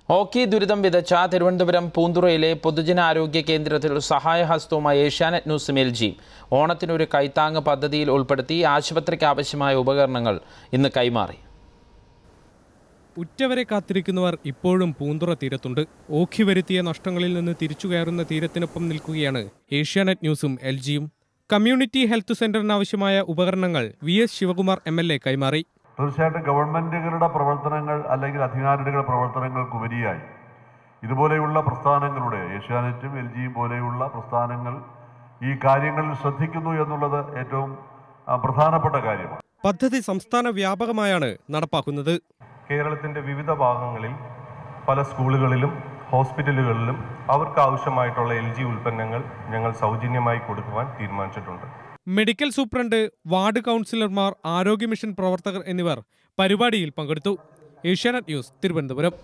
ഓക്കി ദുരിതം വിതച്ച തിരുവനന്തപുരം പൂന്തുറയിലെ പൊതുജനാരോഗ്യ കേന്ദ്രത്തിൽ സഹായഹസ്തവുമായി ഏഷ്യാനെറ്റ് ന്യൂസ് എൽ ജി ഓണത്തിനൊരു കൈത്താങ് പദ്ധതിയിൽ ഉൾപ്പെടുത്തി ആശുപത്രിക്ക് ആവശ്യമായ ഉപകരണങ്ങൾ ഇന്ന് കൈമാറി ഉറ്റവരെ കാത്തിരിക്കുന്നവർ ഇപ്പോഴും പൂന്തുറ തീരത്തുണ്ട് ഓഖി വരുത്തിയ നഷ്ടങ്ങളിൽ നിന്ന് തിരിച്ചു കയറുന്ന തീരത്തിനൊപ്പം നിൽക്കുകയാണ് ഏഷ്യാനെറ്റ് ന്യൂസും എൽ ജിയും കമ്മ്യൂണിറ്റി ഹെൽത്ത് സെന്ററിനാവശ്യമായ ഉപകരണങ്ങൾ V S Sivakumar M L A കൈമാറി തീർച്ചയായിട്ടും ഗവൺമെൻറ്റുകളുടെ പ്രവർത്തനങ്ങൾ അല്ലെങ്കിൽ അധികാരികളുടെ പ്രവർത്തനങ്ങൾക്കുപരിയായി ഇതുപോലെയുള്ള പ്രസ്ഥാനങ്ങളുടെ ഏഷ്യാനെറ്റും എൽ ജിയും പോലെയുള്ള പ്രസ്ഥാനങ്ങൾ ഈ കാര്യങ്ങളിൽ ശ്രദ്ധിക്കുന്നു എന്നുള്ളത് ഏറ്റവും ആ, പ്രധാനപ്പെട്ട കാര്യമാണ് പദ്ധതി സംസ്ഥാന വ്യാപകമായാണ് നടപ്പാക്കുന്നത് കേരളത്തിൻ്റെ വിവിധ ഭാഗങ്ങളിൽ പല സ്കൂളുകളിലും ഹോസ്പിറ്റലുകളിലും അവർക്ക് ആവശ്യമായിട്ടുള്ള എൽ ജി ഉൽപ്പന്നങ്ങൾ ഞങ്ങൾ സൗജന്യമായി കൊടുക്കുവാൻ തീരുമാനിച്ചിട്ടുണ്ട് മെഡിക്കൽ സൂപ്രണ്ട് വാർഡ് കൗൺസിലർമാർ ആരോഗ്യ മിഷൻ പ്രവർത്തകർ എന്നിവർ പരിപാടിയിൽ പങ്കെടുത്തു ഏഷ്യാനെറ്റ് ന്യൂസ് തിരുവനന്തപുരം